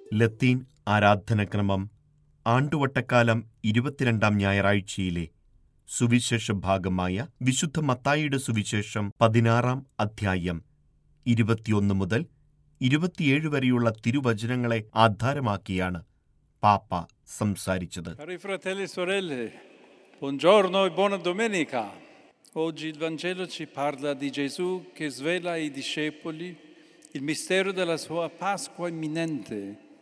ലത്തീൻ ആരാധനക്രമം ആണ്ടുവട്ടക്കാലം ഇരുപത്തിരണ്ടാം ഞായറാഴ്ചയിലെ സുവിശേഷ ഭാഗമായ വിശുദ്ധ മത്തായിയുടെ സുവിശേഷം പതിനാറാം അധ്യായം ഇരുപത്തിയൊന്ന് മുതൽ ഇരുപത്തിയേഴ് വരെയുള്ള തിരുവചനങ്ങളെ ആധാരമാക്കിയാണ് പാപ്പ സംസാരിച്ചത് Cari fratelli e sorelle, buongiorno e buona domenica. Oggi il Vangelo ci parla di Gesù che svela ai discepoli il mistero della sua Pasqua imminente.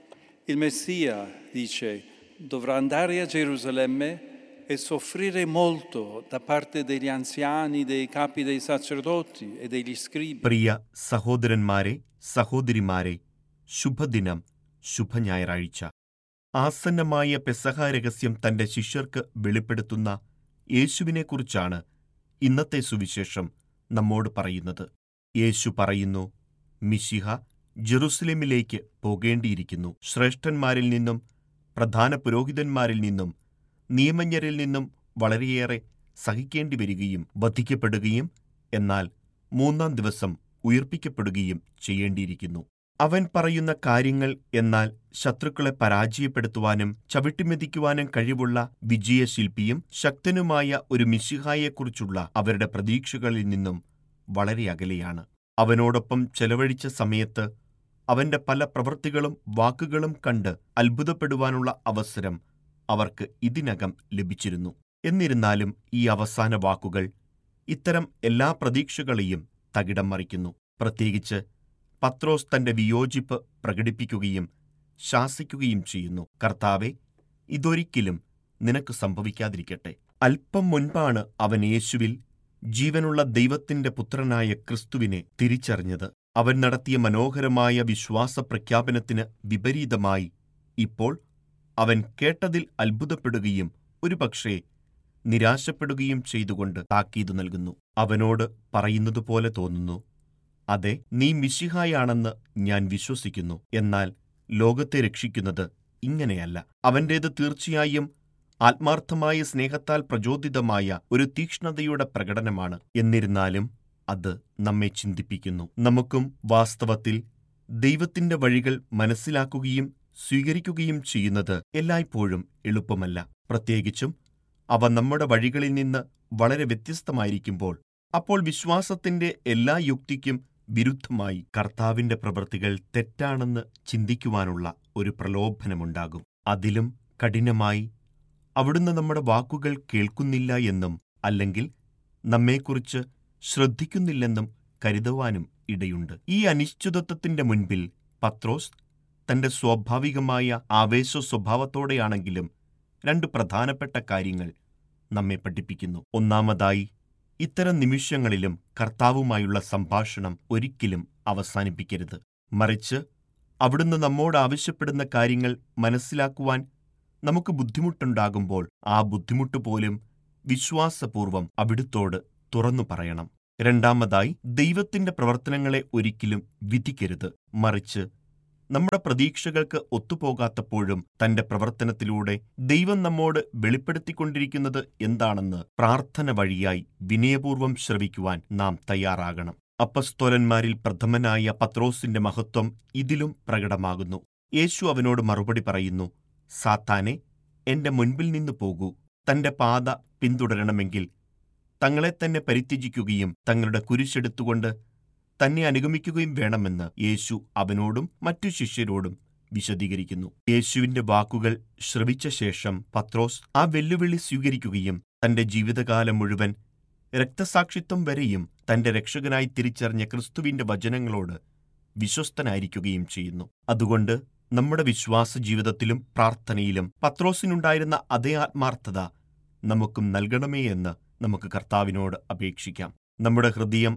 Il Messia, dice, dovrà andare a Gerusalemme e soffrire molto da parte degli anziani, dei capi dei sacerdoti e degli scribi. പ്രിയ സഹോദരന്മാരെ സഹോദരിമാരെ ശുഭദിനം ശുഭഞായറാഴ്ച ആസന്നമായ പെസഹ രഹസ്യം തന്റെ ശിഷ്യർക്ക് വെളിപ്പെടുത്തുന്ന യേശുവിനെക്കുറിച്ചാണ് ഇന്നത്തെ സുവിശേഷം നമ്മോട് പറയുന്നത് യേശു പറയുന്നു മിശിഹ ജെറുസലേമിലേക്ക് പോകേണ്ടിയിരിക്കുന്നു ശ്രേഷ്ഠന്മാരിൽ നിന്നും പ്രധാന പുരോഹിതന്മാരിൽ നിന്നും നിയമജ്ഞരിൽ നിന്നും വളരെയേറെ സഹിക്കേണ്ടി വരികയും വധിക്കപ്പെടുകയും എന്നാൽ മൂന്നാം ദിവസം ഉയർപ്പിക്കപ്പെടുകയും ചെയ്യേണ്ടിയിരിക്കുന്നു അവൻ പറയുന്ന കാര്യങ്ങൾ എന്നാൽ ശത്രുക്കളെ പരാജയപ്പെടുത്തുവാനും ചവിട്ടിമെതിക്കുവാനും കഴിവുള്ള വിജയശില്പിയും ശക്തനുമായ ഒരു മിശിഹായെക്കുറിച്ചുള്ള അവരുടെ പ്രതീക്ഷകളിൽ നിന്നും വളരെ അകലെയാണ് അവനോടൊപ്പം ചെലവഴിച്ച സമയത്ത് അവന്റെ പല പ്രവൃത്തികളും വാക്കുകളും കണ്ട് അത്ഭുതപ്പെടുവാനുള്ള അവസരം അവർക്ക് ഇതിനകം ലഭിച്ചിരുന്നു എന്നിരുന്നാലും ഈ അവസാന വാക്കുകൾ ഇത്തരം എല്ലാ പ്രതീക്ഷകളെയും തകിടം മറിക്കുന്നു പ്രത്യേകിച്ച് പത്രോസ് തന്റെ വിയോജിപ്പ് പ്രകടിപ്പിക്കുകയും ശാസിക്കുകയും ചെയ്യുന്നു കർത്താവെ ഇതൊരിക്കലും നിനക്ക് സംഭവിക്കാതിരിക്കട്ടെ അല്പം മുൻപാണ് അവൻ യേശുവിൽ ജീവനുള്ള ദൈവത്തിന്റെ പുത്രനായ ക്രിസ്തുവിനെ തിരിച്ചറിഞ്ഞത് അവൻ നടത്തിയ മനോഹരമായ വിശ്വാസ പ്രഖ്യാപനത്തിന് വിപരീതമായി ഇപ്പോൾ അവൻ കേട്ടതിൽ അത്ഭുതപ്പെടുകയും ഒരുപക്ഷേ നിരാശപ്പെടുകയും ചെയ്തുകൊണ്ട് താക്കീത് നൽകുന്നു അവനോട് പറയുന്നതുപോലെ തോന്നുന്നു അതെ നീ മിശിഹായാണെന്ന് ഞാൻ വിശ്വസിക്കുന്നു എന്നാൽ ലോകത്തെ രക്ഷിക്കുന്നത് ഇങ്ങനെയല്ല അവന്റേത് തീർച്ചയായും ആത്മാർത്ഥമായ സ്നേഹത്താൽ പ്രചോദിതമായ ഒരു തീക്ഷ്ണതയുടെ പ്രകടനമാണ് എന്നിരുന്നാലും അത് നമ്മെ ചിന്തിപ്പിക്കുന്നു നമുക്കും വാസ്തവത്തിൽ ദൈവത്തിന്റെ വഴികൾ മനസ്സിലാക്കുകയും സ്വീകരിക്കുകയും ചെയ്യുന്നത് എല്ലായ്പ്പോഴും എളുപ്പമല്ല പ്രത്യേകിച്ചും അവ നമ്മുടെ വഴികളിൽ നിന്ന് വളരെ വ്യത്യസ്തമായിരിക്കുമ്പോൾ അപ്പോൾ വിശ്വാസത്തിന്റെ എല്ലാ യുക്തിക്കും വിരുദ്ധമായി കർത്താവിന്റെ പ്രവൃത്തികൾ തെറ്റാണെന്ന് ചിന്തിക്കുവാനുള്ള ഒരു പ്രലോഭനമുണ്ടാകും അതിലും കഠിനമായി അവിടുന്ന് നമ്മുടെ വാക്കുകൾ കേൾക്കുന്നില്ല എന്നും അല്ലെങ്കിൽ നമ്മെക്കുറിച്ച് ശ്രദ്ധിക്കുന്നില്ലെന്നും കരുതുവാനും ഇടയുണ്ട് ഈ അനിശ്ചിതത്വത്തിന്റെ മുൻപിൽ പത്രോസ് തന്റെ സ്വാഭാവികമായ ആവേശ സ്വഭാവത്തോടെയാണെങ്കിലും രണ്ട് പ്രധാനപ്പെട്ട കാര്യങ്ങൾ നമ്മെ പഠിപ്പിക്കുന്നു ഒന്നാമതായി ഇത്തരം നിമിഷങ്ങളിലും കർത്താവുമായുള്ള സംഭാഷണം ഒരിക്കലും അവസാനിപ്പിക്കരുത് മറിച്ച് അവിടുന്ന് നമ്മോട് ആവശ്യപ്പെടുന്ന കാര്യങ്ങൾ മനസ്സിലാക്കുവാൻ നമുക്ക് ബുദ്ധിമുട്ടുണ്ടാകുമ്പോൾ ആ ബുദ്ധിമുട്ട് പോലും വിശ്വാസപൂർവം അവിടുത്തോട് തുറന്നു പറയണം രണ്ടാമതായി ദൈവത്തിന്റെ പ്രവർത്തനങ്ങളെ ഒരിക്കലും വിധിക്കരുത് മറിച്ച് നമ്മുടെ പ്രതീക്ഷകൾക്ക് ഒത്തുപോകാത്തപ്പോഴും തന്റെ പ്രവർത്തനത്തിലൂടെ ദൈവം നമ്മോട് വെളിപ്പെടുത്തിക്കൊണ്ടിരിക്കുന്നത് എന്താണെന്ന് പ്രാർത്ഥന വഴിയായി വിനയപൂർവം ശ്രവിക്കുവാൻ നാം തയ്യാറാകണം അപ്പസ്തോലന്മാരിൽ പ്രഥമനായ പത്രോസിന്റെ മഹത്വം ഇതിലും പ്രകടമാകുന്നു യേശു അവനോട് മറുപടി പറയുന്നു സാത്താനെ എന്റെ മുൻപിൽ നിന്ന് പോകൂ തന്റെ പാത പിന്തുടരണമെങ്കിൽ തങ്ങളെ തന്നെ പരിത്യജിക്കുകയും തങ്ങളുടെ കുരിശെടുത്തുകൊണ്ട് തന്നെ അനുഗമിക്കുകയും വേണമെന്ന് യേശു അവനോടും മറ്റു ശിഷ്യരോടും വിശദീകരിക്കുന്നു യേശുവിന്റെ വാക്കുകൾ ശ്രവിച്ച ശേഷം പത്രോസ് ആ വെല്ലുവിളി സ്വീകരിക്കുകയും തന്റെ ജീവിതകാലം മുഴുവൻ രക്തസാക്ഷിത്വം വരെയും തന്റെ രക്ഷകനായി തിരിച്ചറിഞ്ഞ ക്രിസ്തുവിന്റെ വചനങ്ങളോട് വിശ്വസ്തനായിരിക്കുകയും ചെയ്യുന്നു അതുകൊണ്ട് നമ്മുടെ വിശ്വാസ ജീവിതത്തിലും പ്രാർത്ഥനയിലും പത്രോസിനുണ്ടായിരുന്ന അതേ ആത്മാർത്ഥത നമുക്കും നൽകണമേ എന്ന് നമുക്ക് കർത്താവിനോട് അപേക്ഷിക്കാം നമ്മുടെ ഹൃദയം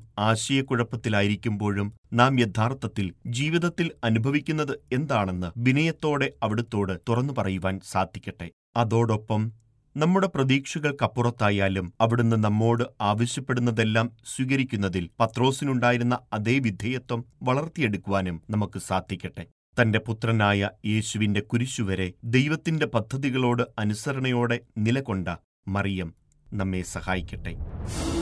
ആശയക്കുഴപ്പത്തിലായിരിക്കുമ്പോഴും നാം യഥാർത്ഥത്തിൽ ജീവിതത്തിൽ അനുഭവിക്കുന്നത് എന്താണെന്ന് വിനയത്തോടെ അവിടുത്തോട് തുറന്നു പറയുവാൻ സാധിക്കട്ടെ അതോടൊപ്പം നമ്മുടെ പ്രതീക്ഷകൾക്കപ്പുറത്തായാലും അവിടുന്ന് നമ്മോട് ആവശ്യപ്പെടുന്നതെല്ലാം സ്വീകരിക്കുന്നതിൽ പത്രോസിനുണ്ടായിരുന്ന അതേ വിധേയത്വം വളർത്തിയെടുക്കുവാനും നമുക്ക് സാധിക്കട്ടെ തന്റെ പുത്രനായ യേശുവിന്റെ കുരിശുവരെ ദൈവത്തിന്റെ പദ്ധതികളോട് അനുസരണയോടെ നിലകൊണ്ട മറിയം നമ്മെ സഹായിക്കട്ടെ